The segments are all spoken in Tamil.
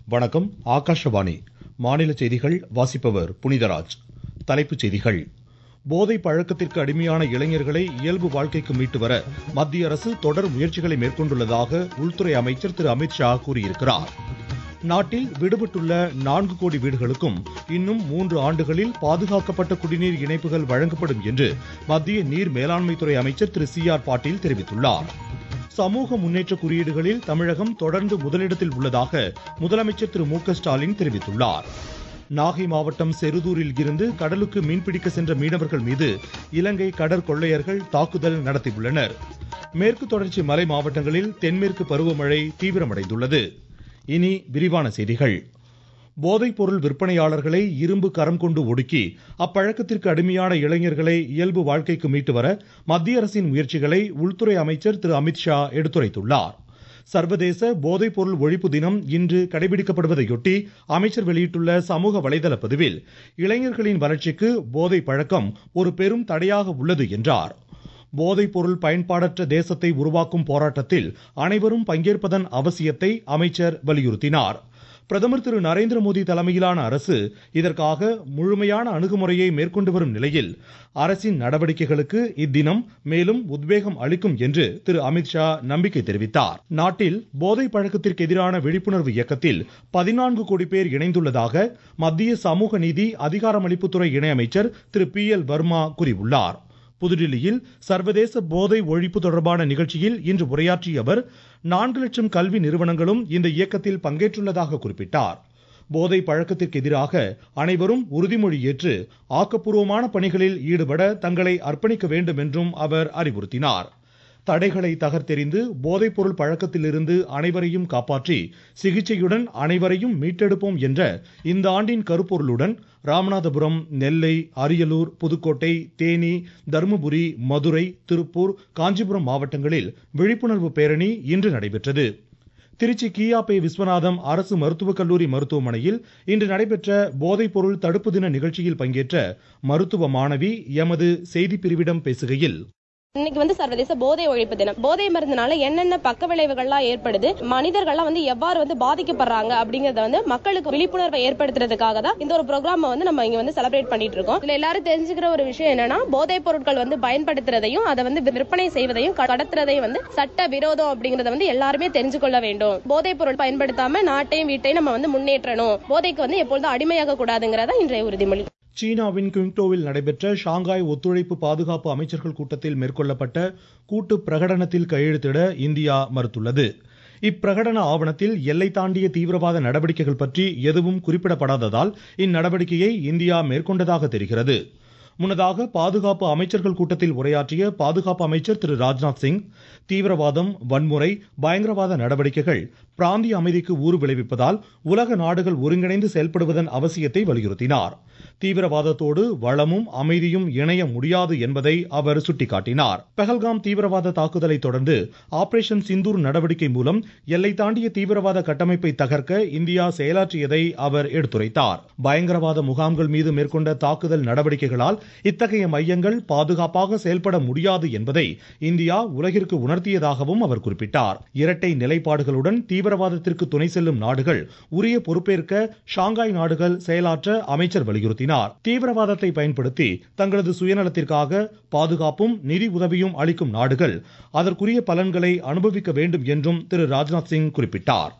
வணக்கம் ஆகாஷவாணி மாநில செய்திகள் வாசிப்பவர் புனிதராஜ் தலைப்புச் செய்திகள் போதை பழக்கத்திற்கு அடிமையான இளைஞர்களை இயல்பு வாழ்க்கைக்கு மீட்டு வர மத்திய அரசு தொடர் முயற்சிகளை மேற்கொண்டுள்ளதாக உள்துறை அமைச்சர் திரு அமித்ஷா கூறியிருக்கிறார் நாட்டில் விடுபட்டுள்ள நான்கு கோடி வீடுகளுக்கும் இன்னும் மூன்று ஆண்டுகளில் பாதுகாக்கப்பட்ட குடிநீர் இணைப்புகள் வழங்கப்படும் என்று மத்திய நீர் மேலாண்மைத்துறை அமைச்சர் திரு சி ஆர் பாட்டீல் தெரிவித்துள்ளார் சமூக முன்னேற்ற குறியீடுகளில் தமிழகம் தொடர்ந்து முதலிடத்தில் உள்ளதாக முதலமைச்சர் திரு மு க ஸ்டாலின் தெரிவித்துள்ளார் நாகை மாவட்டம் செருதூரில் இருந்து கடலுக்கு மீன்பிடிக்க சென்ற மீனவர்கள் மீது இலங்கை கடற்கொள்ளையர்கள் தாக்குதல் நடத்தியுள்ளனர் மேற்கு தொடர்ச்சி மலை மாவட்டங்களில் தென்மேற்கு பருவமழை தீவிரமடைந்துள்ளது இனி விரிவான செய்திகள் போதைப் பொருள் விற்பனையாளர்களை இரும்பு கரம் கொண்டு ஒடுக்கி அப்பழக்கத்திற்கு அடிமையான இளைஞர்களை இயல்பு வாழ்க்கைக்கு மீட்டு வர மத்திய அரசின் முயற்சிகளை உள்துறை அமைச்சர் திரு அமித்ஷா எடுத்துரைத்துள்ளார் சர்வதேச போதைப் பொருள் ஒழிப்பு தினம் இன்று கடைபிடிக்கப்படுவதையொட்டி அமைச்சர் வெளியிட்டுள்ள சமூக வலைதள பதிவில் இளைஞர்களின் வளர்ச்சிக்கு போதை பழக்கம் ஒரு பெரும் தடையாக உள்ளது என்றார் போதைப் பொருள் பயன்பாடற்ற தேசத்தை உருவாக்கும் போராட்டத்தில் அனைவரும் பங்கேற்பதன் அவசியத்தை அமைச்சர் வலியுறுத்தினார் பிரதமர் திரு நரேந்திர மோடி தலைமையிலான அரசு இதற்காக முழுமையான அணுகுமுறையை மேற்கொண்டு வரும் நிலையில் அரசின் நடவடிக்கைகளுக்கு இத்தினம் மேலும் உத்வேகம் அளிக்கும் என்று திரு அமித்ஷா நம்பிக்கை தெரிவித்தார் நாட்டில் போதை பழக்கத்திற்கு எதிரான விழிப்புணர்வு இயக்கத்தில் பதினான்கு கோடி பேர் இணைந்துள்ளதாக மத்திய சமூக நீதி அதிகாரமளிப்புத்துறை இணையமைச்சர் திரு பி எல் வர்மா கூறியுள்ளார் புதுடில்லியில் சர்வதேச போதை ஒழிப்பு தொடர்பான நிகழ்ச்சியில் இன்று உரையாற்றிய அவர் நான்கு லட்சம் கல்வி நிறுவனங்களும் இந்த இயக்கத்தில் பங்கேற்றுள்ளதாக குறிப்பிட்டார் போதை பழக்கத்திற்கு எதிராக அனைவரும் உறுதிமொழி ஏற்று ஆக்கப்பூர்வமான பணிகளில் ஈடுபட தங்களை அர்ப்பணிக்க வேண்டும் என்றும் அவர் அறிவுறுத்தினார் தடைகளை தகர்த்தெறிந்து போதைப் பொருள் பழக்கத்திலிருந்து அனைவரையும் காப்பாற்றி சிகிச்சையுடன் அனைவரையும் மீட்டெடுப்போம் என்ற இந்த ஆண்டின் கருப்பொருளுடன் ராமநாதபுரம் நெல்லை அரியலூர் புதுக்கோட்டை தேனி தருமபுரி மதுரை திருப்பூர் காஞ்சிபுரம் மாவட்டங்களில் விழிப்புணர்வு பேரணி இன்று நடைபெற்றது திருச்சி கியாபே விஸ்வநாதம் அரசு மருத்துவக் கல்லூரி மருத்துவமனையில் இன்று நடைபெற்ற போதைப் பொருள் தடுப்பு தின நிகழ்ச்சியில் பங்கேற்ற மருத்துவ மாணவி எமது செய்தி பிரிவிடம் பேசுகையில் இன்னைக்கு வந்து சர்வதேச போதை ஒழிப்பு தினம் போதை மருந்துனால என்னென்ன பக்க விளைவுகள்லாம் ஏற்படுது மனிதர்கள்லாம் வந்து எவ்வாறு வந்து பாதிக்கப்படுறாங்க அப்படிங்கறத வந்து மக்களுக்கு விழிப்புணர்வை ஏற்படுத்துறதுக்காக தான் இந்த ஒரு ப்ரோக்ராம் வந்து நம்ம இங்க வந்து செலிப்ரேட் பண்ணிட்டு இருக்கோம் இதுல எல்லாரும் தெரிஞ்சுக்கிற ஒரு விஷயம் என்னன்னா போதைப் பொருட்கள் வந்து பயன்படுத்துறதையும் அதை வந்து விற்பனை செய்வதையும் கடத்துறதையும் வந்து சட்ட விரோதம் அப்படிங்கறத வந்து எல்லாருமே தெரிஞ்சு கொள்ள வேண்டும் போதைப் பொருள் பயன்படுத்தாம நாட்டையும் வீட்டையும் நம்ம வந்து முன்னேற்றணும் போதைக்கு வந்து எப்பொழுதும் அடிமையாக கூடாதுங்கிறதா இன்றைய உறுதிமொழி சீனாவின் குயிங்டோவில் நடைபெற்ற ஷாங்காய் ஒத்துழைப்பு பாதுகாப்பு அமைச்சர்கள் கூட்டத்தில் மேற்கொள்ளப்பட்ட கூட்டு பிரகடனத்தில் கையெழுத்திட இந்தியா மறுத்துள்ளது இப்பிரகடன ஆவணத்தில் எல்லை தாண்டிய தீவிரவாத நடவடிக்கைகள் பற்றி எதுவும் குறிப்பிடப்படாததால் இந்நடவடிக்கையை இந்தியா மேற்கொண்டதாக தெரிகிறது முன்னதாக பாதுகாப்பு அமைச்சர்கள் கூட்டத்தில் உரையாற்றிய பாதுகாப்பு அமைச்சர் திரு ராஜ்நாத் சிங் தீவிரவாதம் வன்முறை பயங்கரவாத நடவடிக்கைகள் பிராந்திய அமைதிக்கு ஊறு விளைவிப்பதால் உலக நாடுகள் ஒருங்கிணைந்து செயல்படுவதன் அவசியத்தை வலியுறுத்தினார் தீவிரவாதத்தோடு வளமும் அமைதியும் இணைய முடியாது என்பதை அவர் சுட்டிக்காட்டினார் பெஹல்காம் தீவிரவாத தாக்குதலை தொடர்ந்து ஆபரேஷன் சிந்தூர் நடவடிக்கை மூலம் எல்லை தாண்டிய தீவிரவாத கட்டமைப்பை தகர்க்க இந்தியா செயலாற்றியதை அவர் எடுத்துரைத்தார் பயங்கரவாத முகாம்கள் மீது மேற்கொண்ட தாக்குதல் நடவடிக்கைகளால் இத்தகைய மையங்கள் பாதுகாப்பாக செயல்பட முடியாது என்பதை இந்தியா உலகிற்கு உணர்த்தியதாகவும் அவர் குறிப்பிட்டார் இரட்டை நிலைப்பாடுகளுடன் தீவிரவாதத்திற்கு துணை செல்லும் நாடுகள் உரிய பொறுப்பேற்க ஷாங்காய் நாடுகள் செயலாற்ற அமைச்சர் வலியுறுத்தினார் தீவிரவாதத்தை பயன்படுத்தி தங்களது சுயநலத்திற்காக பாதுகாப்பும் நிதி உதவியும் அளிக்கும் நாடுகள் அதற்குரிய பலன்களை அனுபவிக்க வேண்டும் என்றும் திரு ராஜ்நாத் சிங் குறிப்பிட்டார்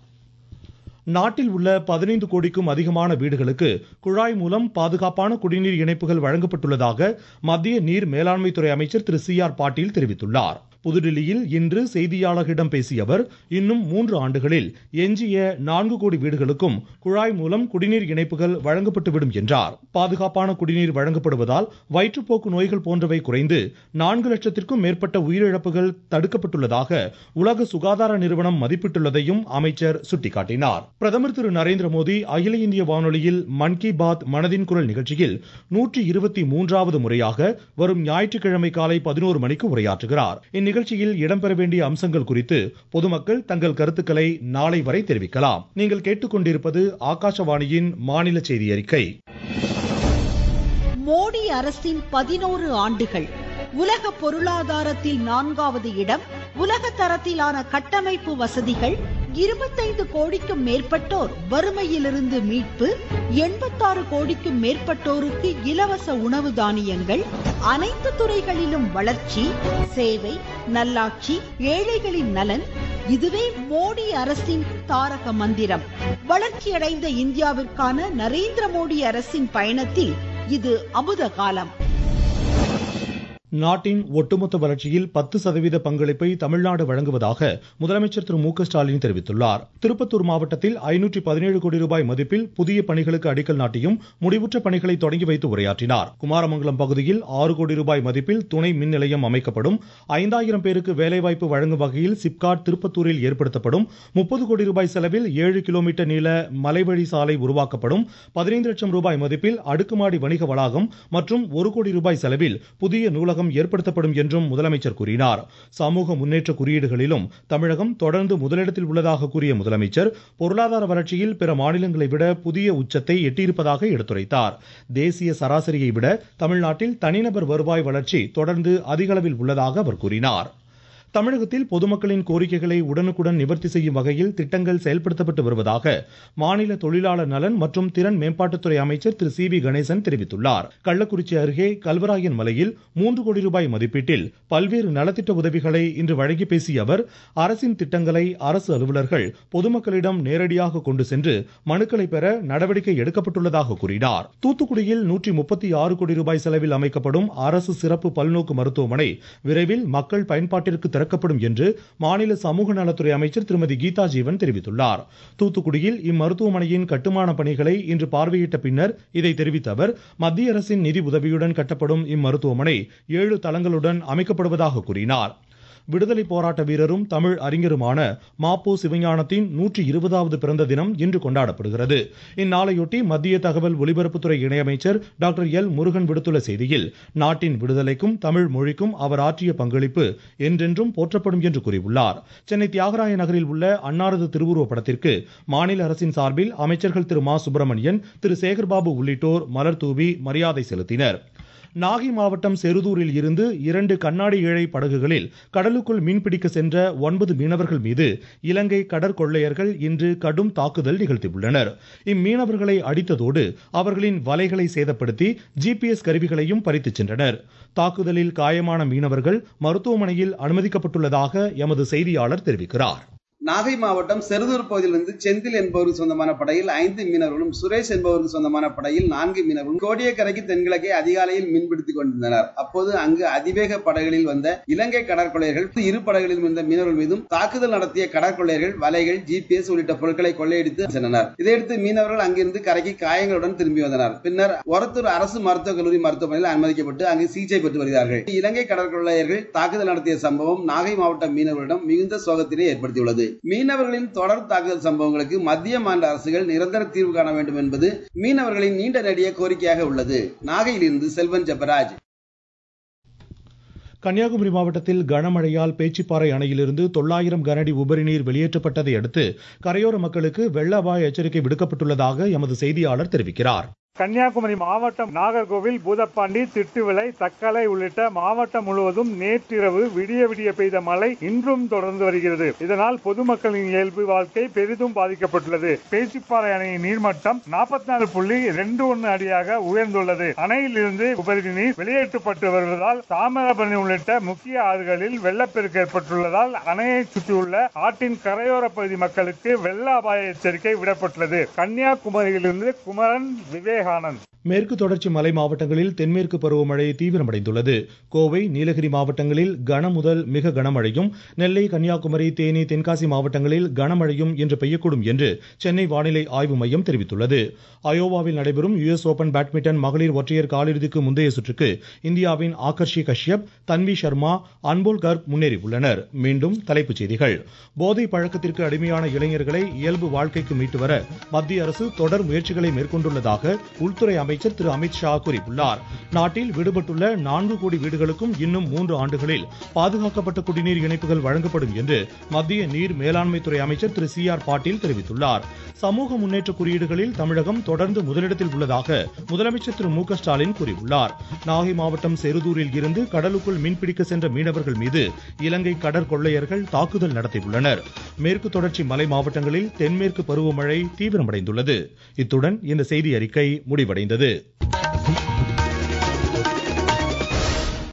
நாட்டில் உள்ள பதினைந்து கோடிக்கும் அதிகமான வீடுகளுக்கு குழாய் மூலம் பாதுகாப்பான குடிநீர் இணைப்புகள் வழங்கப்பட்டுள்ளதாக மத்திய நீர் மேலாண்மைத்துறை அமைச்சர் திரு சி ஆர் பாட்டீல் தெரிவித்துள்ளார் புதுடில்லியில் இன்று செய்தியாளர்களிடம் பேசிய அவர் இன்னும் மூன்று ஆண்டுகளில் எஞ்சிய நான்கு கோடி வீடுகளுக்கும் குழாய் மூலம் குடிநீர் இணைப்புகள் வழங்கப்பட்டுவிடும் என்றார் பாதுகாப்பான குடிநீர் வழங்கப்படுவதால் வயிற்றுப்போக்கு நோய்கள் போன்றவை குறைந்து நான்கு லட்சத்திற்கும் மேற்பட்ட உயிரிழப்புகள் தடுக்கப்பட்டுள்ளதாக உலக சுகாதார நிறுவனம் மதிப்பிட்டுள்ளதையும் அமைச்சர் சுட்டிக்காட்டினார் பிரதமர் திரு நரேந்திர மோடி அகில இந்திய வானொலியில் மன் கி பாத் மனதின் குரல் நிகழ்ச்சியில் நூற்றி இருபத்தி மூன்றாவது முறையாக வரும் ஞாயிற்றுக்கிழமை காலை பதினோரு மணிக்கு உரையாற்றுகிறார் இந்நிகழ்ச்சியில் இடம்பெற வேண்டிய அம்சங்கள் குறித்து பொதுமக்கள் தங்கள் கருத்துக்களை நாளை வரை தெரிவிக்கலாம் நீங்கள் கேட்டுக்கொண்டிருப்பது ஆகாஷவாணியின் மாநில செய்தி அறிக்கை மோடி அரசின் பதினோரு ஆண்டுகள் உலக பொருளாதாரத்தில் நான்காவது இடம் உலக தரத்திலான கட்டமைப்பு வசதிகள் இருபத்தைந்து கோடிக்கும் மேற்பட்டோர் வறுமையிலிருந்து மீட்பு எண்பத்தாறு கோடிக்கும் மேற்பட்டோருக்கு இலவச உணவு தானியங்கள் அனைத்து துறைகளிலும் வளர்ச்சி சேவை நல்லாட்சி ஏழைகளின் நலன் இதுவே மோடி அரசின் தாரக மந்திரம் வளர்ச்சியடைந்த இந்தியாவிற்கான நரேந்திர மோடி அரசின் பயணத்தில் இது அமுத காலம் நாட்டின் ஒட்டுமொத்த வளர்ச்சியில் பத்து சதவீத பங்களிப்பை தமிழ்நாடு வழங்குவதாக முதலமைச்சர் திரு மு க ஸ்டாலின் தெரிவித்துள்ளார் திருப்பத்தூர் மாவட்டத்தில் ஐநூற்றி பதினேழு கோடி ரூபாய் மதிப்பில் புதிய பணிகளுக்கு அடிக்கல் நாட்டியும் முடிவுற்ற பணிகளை தொடங்கி வைத்து உரையாற்றினார் குமாரமங்கலம் பகுதியில் ஆறு கோடி ரூபாய் மதிப்பில் துணை மின் நிலையம் அமைக்கப்படும் ஐந்தாயிரம் பேருக்கு வேலைவாய்ப்பு வழங்கும் வகையில் சிப்காட் திருப்பத்தூரில் ஏற்படுத்தப்படும் முப்பது கோடி ரூபாய் செலவில் ஏழு கிலோமீட்டர் நீள மலைவழி சாலை உருவாக்கப்படும் பதினைந்து லட்சம் ரூபாய் மதிப்பில் அடுக்குமாடி வணிக வளாகம் மற்றும் ஒரு கோடி ரூபாய் செலவில் புதிய நூலகம் நூலகம் ஏற்படுத்தப்படும் என்றும் முதலமைச்சர் கூறினார் சமூக முன்னேற்ற குறியீடுகளிலும் தமிழகம் தொடர்ந்து முதலிடத்தில் உள்ளதாக கூறிய முதலமைச்சர் பொருளாதார வளர்ச்சியில் பிற மாநிலங்களை விட புதிய உச்சத்தை எட்டியிருப்பதாக எடுத்துரைத்தார் தேசிய சராசரியை விட தமிழ்நாட்டில் தனிநபர் வருவாய் வளர்ச்சி தொடர்ந்து அதிகளவில் உள்ளதாக அவர் கூறினார் தமிழகத்தில் பொதுமக்களின் கோரிக்கைகளை உடனுக்குடன் நிவர்த்தி செய்யும் வகையில் திட்டங்கள் செயல்படுத்தப்பட்டு வருவதாக மாநில தொழிலாளர் நலன் மற்றும் திறன் மேம்பாட்டுத்துறை அமைச்சர் திரு சி வி கணேசன் தெரிவித்துள்ளார் கள்ளக்குறிச்சி அருகே கல்வராயன் மலையில் மூன்று கோடி ரூபாய் மதிப்பீட்டில் பல்வேறு நலத்திட்ட உதவிகளை இன்று வழங்கி பேசிய அவர் அரசின் திட்டங்களை அரசு அலுவலர்கள் பொதுமக்களிடம் நேரடியாக கொண்டு சென்று மனுக்களை பெற நடவடிக்கை எடுக்கப்பட்டுள்ளதாக கூறினார் தூத்துக்குடியில் நூற்றி முப்பத்தி ஆறு கோடி ரூபாய் செலவில் அமைக்கப்படும் அரசு சிறப்பு பல்நோக்கு மருத்துவமனை விரைவில் மக்கள் பயன்பாட்டிற்கு திறக்கப்படும் என்று மாநில சமூக நலத்துறை அமைச்சர் திருமதி கீதா ஜீவன் தெரிவித்துள்ளார் தூத்துக்குடியில் இம்மருத்துவமனையின் கட்டுமான பணிகளை இன்று பார்வையிட்ட பின்னர் இதை தெரிவித்த அவர் மத்திய அரசின் நிதி உதவியுடன் கட்டப்படும் இம்மருத்துவமனை ஏழு தளங்களுடன் அமைக்கப்படுவதாக கூறினார் விடுதலை போராட்ட வீரரும் தமிழ் அறிஞருமான மாப்போ சிவஞானத்தின் நூற்றி இருபதாவது பிறந்த தினம் இன்று கொண்டாடப்படுகிறது இந்நாளையொட்டி மத்திய தகவல் ஒலிபரப்புத்துறை இணையமைச்சர் டாக்டர் எல் முருகன் விடுத்துள்ள செய்தியில் நாட்டின் விடுதலைக்கும் தமிழ் மொழிக்கும் அவர் ஆற்றிய பங்களிப்பு என்றென்றும் போற்றப்படும் என்று கூறியுள்ளார் சென்னை தியாகராய நகரில் உள்ள அன்னாரது திருவுருவப் படத்திற்கு மாநில அரசின் சார்பில் அமைச்சர்கள் திரு மா சுப்பிரமணியன் திரு சேகர்பாபு உள்ளிட்டோர் மலர் தூவி மரியாதை செலுத்தினர் நாகை மாவட்டம் செருதூரில் இருந்து இரண்டு கண்ணாடி இழை படகுகளில் கடலுக்குள் மீன்பிடிக்க சென்ற ஒன்பது மீனவர்கள் மீது இலங்கை கடற்கொள்ளையர்கள் இன்று கடும் தாக்குதல் நிகழ்த்தியுள்ளனர் இம்மீனவர்களை அடித்ததோடு அவர்களின் வலைகளை சேதப்படுத்தி ஜிபிஎஸ் கருவிகளையும் பறித்துச் சென்றனர் தாக்குதலில் காயமான மீனவர்கள் மருத்துவமனையில் அனுமதிக்கப்பட்டுள்ளதாக எமது செய்தியாளர் தெரிவிக்கிறார் நாகை மாவட்டம் செருதூர் பகுதியிலிருந்து செந்தில் என்பவருக்கு சொந்தமான படையில் ஐந்து மீனவர்களும் சுரேஷ் என்பவருக்கு சொந்தமான படையில் நான்கு மீனவர்களும் கோடியக்கரைக்கு தென்கிழக்கே அதிகாலையில் மீன்பிடித்துக் கொண்டிருந்தனர் அப்போது அங்கு அதிவேக படகுகளில் வந்த இலங்கை கடற்கொள்ளையர்கள் இரு படகுகளில் வந்த மீனவர்கள் மீதும் தாக்குதல் நடத்திய கடற்கொள்ளையர்கள் வலைகள் ஜிபிஎஸ் உள்ளிட்ட பொருட்களை கொள்ளையடித்து சென்றனர் இதையடுத்து மீனவர்கள் அங்கிருந்து கரைக்கு காயங்களுடன் திரும்பி வந்தனர் பின்னர் ஒரத்தூர் அரசு மருத்துவக் கல்லூரி மருத்துவமனையில் அனுமதிக்கப்பட்டு அங்கு சிகிச்சை பெற்று வருகிறார்கள் இலங்கை கடற்கொள்ளையர்கள் தாக்குதல் நடத்திய சம்பவம் நாகை மாவட்ட மீனவர்களிடம் மிகுந்த சோகத்தினை ஏற்படுத்தியுள்ளது மீனவர்களின் தொடர் தாக்குதல் சம்பவங்களுக்கு மத்திய மாநில அரசுகள் நிரந்தர தீர்வு காண வேண்டும் என்பது மீனவர்களின் நீண்ட நெடிய கோரிக்கையாக உள்ளது நாகையிலிருந்து செல்வன் ஜெபராஜ் கன்னியாகுமரி மாவட்டத்தில் கனமழையால் பேச்சிப்பாறை அணையிலிருந்து தொள்ளாயிரம் கனஅடி உபரி நீர் வெளியேற்றப்பட்டதை அடுத்து கரையோர மக்களுக்கு வெள்ள அபாய எச்சரிக்கை விடுக்கப்பட்டுள்ளதாக எமது செய்தியாளர் தெரிவிக்கிறார் கன்னியாகுமரி மாவட்டம் நாகர்கோவில் பூதப்பாண்டி திட்டுவிளை தக்கலை உள்ளிட்ட மாவட்டம் முழுவதும் நேற்றிரவு விடிய விடிய பெய்த மழை இன்றும் தொடர்ந்து வருகிறது இதனால் பொதுமக்களின் இயல்பு வாழ்க்கை பெரிதும் பாதிக்கப்பட்டுள்ளது பேச்சிப்பாறை அணையின் நீர்மட்டம் நாற்பத்தி நாலு புள்ளி ரெண்டு ஒன்னு அடியாக உயர்ந்துள்ளது அணையிலிருந்து உபரி நீர் வெளியேற்றப்பட்டு வருவதால் தாமிரபரணி உள்ளிட்ட முக்கிய ஆறுகளில் வெள்ளப்பெருக்கு ஏற்பட்டுள்ளதால் அணையை சுற்றியுள்ள ஆற்றின் கரையோர பகுதி மக்களுக்கு வெள்ள அபாய எச்சரிக்கை விடப்பட்டுள்ளது கன்னியாகுமரியிலிருந்து குமரன் விவேகானந்த் மேற்கு தொடர்ச்சி மலை மாவட்டங்களில் தென்மேற்கு பருவமழை தீவிரமடைந்துள்ளது கோவை நீலகிரி மாவட்டங்களில் கன முதல் மிக கனமழையும் நெல்லை கன்னியாகுமரி தேனி தென்காசி மாவட்டங்களில் கனமழையும் இன்று பெய்யக்கூடும் என்று சென்னை வானிலை ஆய்வு மையம் தெரிவித்துள்ளது அயோவாவில் நடைபெறும் யுஎஸ் ஓபன் பேட்மிண்டன் மகளிர் ஒற்றையர் காலிறுதிக்கு முந்தைய சுற்றுக்கு இந்தியாவின் ஆகர்ஷி கஷ்யப் தன்வி சர்மா அன்போல் கர்க் முன்னேறியுள்ளனர் மீண்டும் தலைப்புச் செய்திகள் போதை பழக்கத்திற்கு அடிமையான இளைஞர்களை இயல்பு வாழ்க்கைக்கு மீட்டு வர மத்திய அரசு தொடர் முயற்சிகளை மேற்கொண்டுள்ளதாக உள்துறை அமைச்சர் அமைச்சர் திரு அமித்ஷா கூறியுள்ளார் நாட்டில் விடுபட்டுள்ள நான்கு கோடி வீடுகளுக்கும் இன்னும் மூன்று ஆண்டுகளில் பாதுகாக்கப்பட்ட குடிநீர் இணைப்புகள் வழங்கப்படும் என்று மத்திய நீர் மேலாண்மை துறை அமைச்சர் திரு சி ஆர் பாட்டீல் தெரிவித்துள்ளார் சமூக முன்னேற்ற குறியீடுகளில் தமிழகம் தொடர்ந்து முதலிடத்தில் உள்ளதாக முதலமைச்சர் திரு மு க ஸ்டாலின் கூறியுள்ளார் நாகை மாவட்டம் செருதூரில் இருந்து கடலுக்குள் மீன்பிடிக்க சென்ற மீனவர்கள் மீது இலங்கை கடற்கொள்ளையர்கள் தாக்குதல் நடத்தியுள்ளனர் மேற்கு தொடர்ச்சி மலை மாவட்டங்களில் தென்மேற்கு பருவமழை தீவிரமடைந்துள்ளது இத்துடன் இந்த செய்தி அறிக்கை முடிவடைந்தது